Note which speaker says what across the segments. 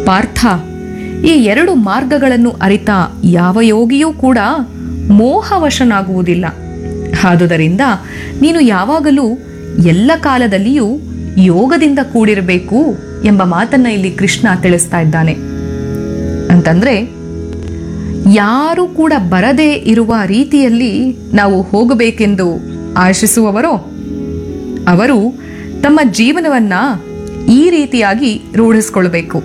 Speaker 1: ಪಾರ್ಥ ಈ ಎರಡು ಮಾರ್ಗಗಳನ್ನು ಅರಿತ ಯಾವ ಯೋಗಿಯೂ ಕೂಡ ಮೋಹವಶನಾಗುವುದಿಲ್ಲ ಆದುದರಿಂದ ನೀನು ಯಾವಾಗಲೂ ಎಲ್ಲ ಕಾಲದಲ್ಲಿಯೂ ಯೋಗದಿಂದ ಕೂಡಿರಬೇಕು ಎಂಬ ಮಾತನ್ನ ಇಲ್ಲಿ ಕೃಷ್ಣ ತಿಳಿಸ್ತಾ ಇದ್ದಾನೆ ಅಂತಂದ್ರೆ ಯಾರು ಕೂಡ ಬರದೇ ಇರುವ ರೀತಿಯಲ್ಲಿ ನಾವು ಹೋಗಬೇಕೆಂದು ಆಶಿಸುವವರೋ ಅವರು ತಮ್ಮ ಜೀವನವನ್ನ ಈ ರೀತಿಯಾಗಿ ರೂಢಿಸ್ಕೊಳ್ಬೇಕು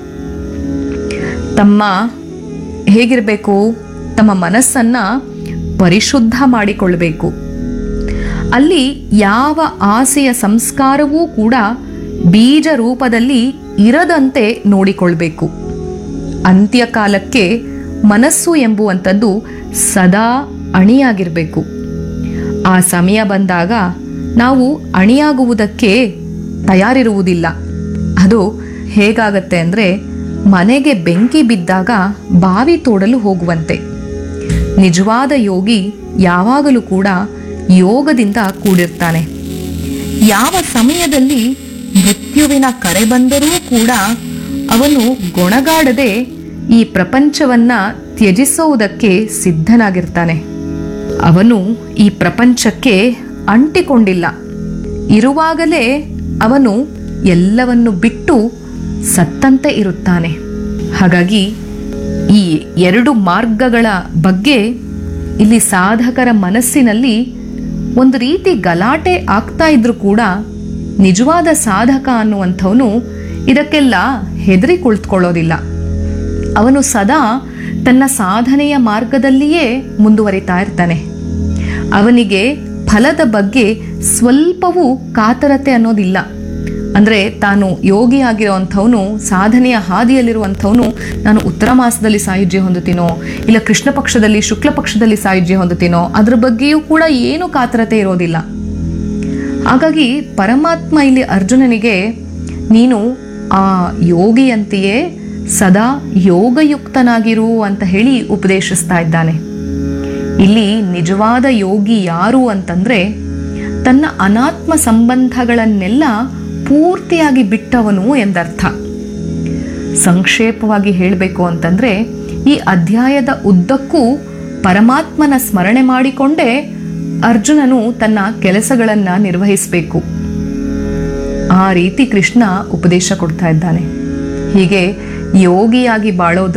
Speaker 1: ತಮ್ಮ ಹೇಗಿರಬೇಕು ತಮ್ಮ ಮನಸ್ಸನ್ನ ಪರಿಶುದ್ಧ ಮಾಡಿಕೊಳ್ಬೇಕು ಅಲ್ಲಿ ಯಾವ ಆಸೆಯ ಸಂಸ್ಕಾರವೂ ಕೂಡ ಬೀಜ ರೂಪದಲ್ಲಿ ಇರದಂತೆ ನೋಡಿಕೊಳ್ಬೇಕು ಅಂತ್ಯಕಾಲಕ್ಕೆ ಮನಸ್ಸು ಎಂಬುವಂಥದ್ದು ಸದಾ ಅಣಿಯಾಗಿರಬೇಕು ಆ ಸಮಯ ಬಂದಾಗ ನಾವು ಅಣಿಯಾಗುವುದಕ್ಕೆ ತಯಾರಿರುವುದಿಲ್ಲ ಅದು ಹೇಗಾಗತ್ತೆ ಅಂದರೆ ಮನೆಗೆ ಬೆಂಕಿ ಬಿದ್ದಾಗ ಬಾವಿ ತೋಡಲು ಹೋಗುವಂತೆ ನಿಜವಾದ ಯೋಗಿ ಯಾವಾಗಲೂ ಕೂಡ ಯೋಗದಿಂದ ಕೂಡಿರ್ತಾನೆ ಯಾವ ಸಮಯದಲ್ಲಿ ಮೃತ್ಯುವಿನ ಕರೆ ಬಂದರೂ ಕೂಡ ಅವನು ಗೊಣಗಾಡದೆ ಈ ಪ್ರಪಂಚವನ್ನ ತ್ಯಜಿಸುವುದಕ್ಕೆ ಸಿದ್ಧನಾಗಿರ್ತಾನೆ ಅವನು ಈ ಪ್ರಪಂಚಕ್ಕೆ ಅಂಟಿಕೊಂಡಿಲ್ಲ ಇರುವಾಗಲೇ ಅವನು ಎಲ್ಲವನ್ನು ಬಿಟ್ಟು ಸತ್ತಂತೆ ಇರುತ್ತಾನೆ ಹಾಗಾಗಿ ಈ ಎರಡು ಮಾರ್ಗಗಳ ಬಗ್ಗೆ ಇಲ್ಲಿ ಸಾಧಕರ ಮನಸ್ಸಿನಲ್ಲಿ ಒಂದು ರೀತಿ ಗಲಾಟೆ ಆಗ್ತಾ ಇದ್ರೂ ಕೂಡ ನಿಜವಾದ ಸಾಧಕ ಅನ್ನುವಂಥವನು ಇದಕ್ಕೆಲ್ಲ ಹೆದರಿ ಕುಳಿತುಕೊಳ್ಳೋದಿಲ್ಲ ಅವನು ಸದಾ ತನ್ನ ಸಾಧನೆಯ ಮಾರ್ಗದಲ್ಲಿಯೇ ಮುಂದುವರಿತಾ ಇರ್ತಾನೆ ಅವನಿಗೆ ಫಲದ ಬಗ್ಗೆ ಸ್ವಲ್ಪವೂ ಕಾತರತೆ ಅನ್ನೋದಿಲ್ಲ ಅಂದರೆ ತಾನು ಯೋಗಿ ಆಗಿರುವಂಥವನು ಸಾಧನೆಯ ಹಾದಿಯಲ್ಲಿರುವಂಥವನು ನಾನು ಉತ್ತರ ಮಾಸದಲ್ಲಿ ಸಾಯುಜ್ಯ ಹೊಂದುತ್ತೀನೋ ಇಲ್ಲ ಕೃಷ್ಣ ಪಕ್ಷದಲ್ಲಿ ಶುಕ್ಲ ಪಕ್ಷದಲ್ಲಿ ಸಾಯುಜ್ಯ ಹೊಂದುತ್ತೀನೋ ಅದ್ರ ಬಗ್ಗೆಯೂ ಕೂಡ ಏನೂ ಕಾತರತೆ ಇರೋದಿಲ್ಲ ಹಾಗಾಗಿ ಪರಮಾತ್ಮ ಇಲ್ಲಿ ಅರ್ಜುನನಿಗೆ ನೀನು ಆ ಯೋಗಿಯಂತೆಯೇ ಸದಾ ಯೋಗಯುಕ್ತನಾಗಿರು ಅಂತ ಹೇಳಿ ಉಪದೇಶಿಸ್ತಾ ಇದ್ದಾನೆ ಇಲ್ಲಿ ನಿಜವಾದ ಯೋಗಿ ಯಾರು ಅಂತಂದ್ರೆ ತನ್ನ ಅನಾತ್ಮ ಸಂಬಂಧಗಳನ್ನೆಲ್ಲ ಪೂರ್ತಿಯಾಗಿ ಬಿಟ್ಟವನು ಎಂದರ್ಥ ಸಂಕ್ಷೇಪವಾಗಿ ಹೇಳಬೇಕು ಅಂತಂದ್ರೆ ಈ ಅಧ್ಯಾಯದ ಉದ್ದಕ್ಕೂ ಪರಮಾತ್ಮನ ಸ್ಮರಣೆ ಮಾಡಿಕೊಂಡೇ ಅರ್ಜುನನು ತನ್ನ ಕೆಲಸಗಳನ್ನ ನಿರ್ವಹಿಸಬೇಕು ಆ ರೀತಿ ಕೃಷ್ಣ ಉಪದೇಶ ಕೊಡ್ತಾ ಇದ್ದಾನೆ ಹೀಗೆ ಯೋಗಿಯಾಗಿ ಬಾಳೋದ್ರ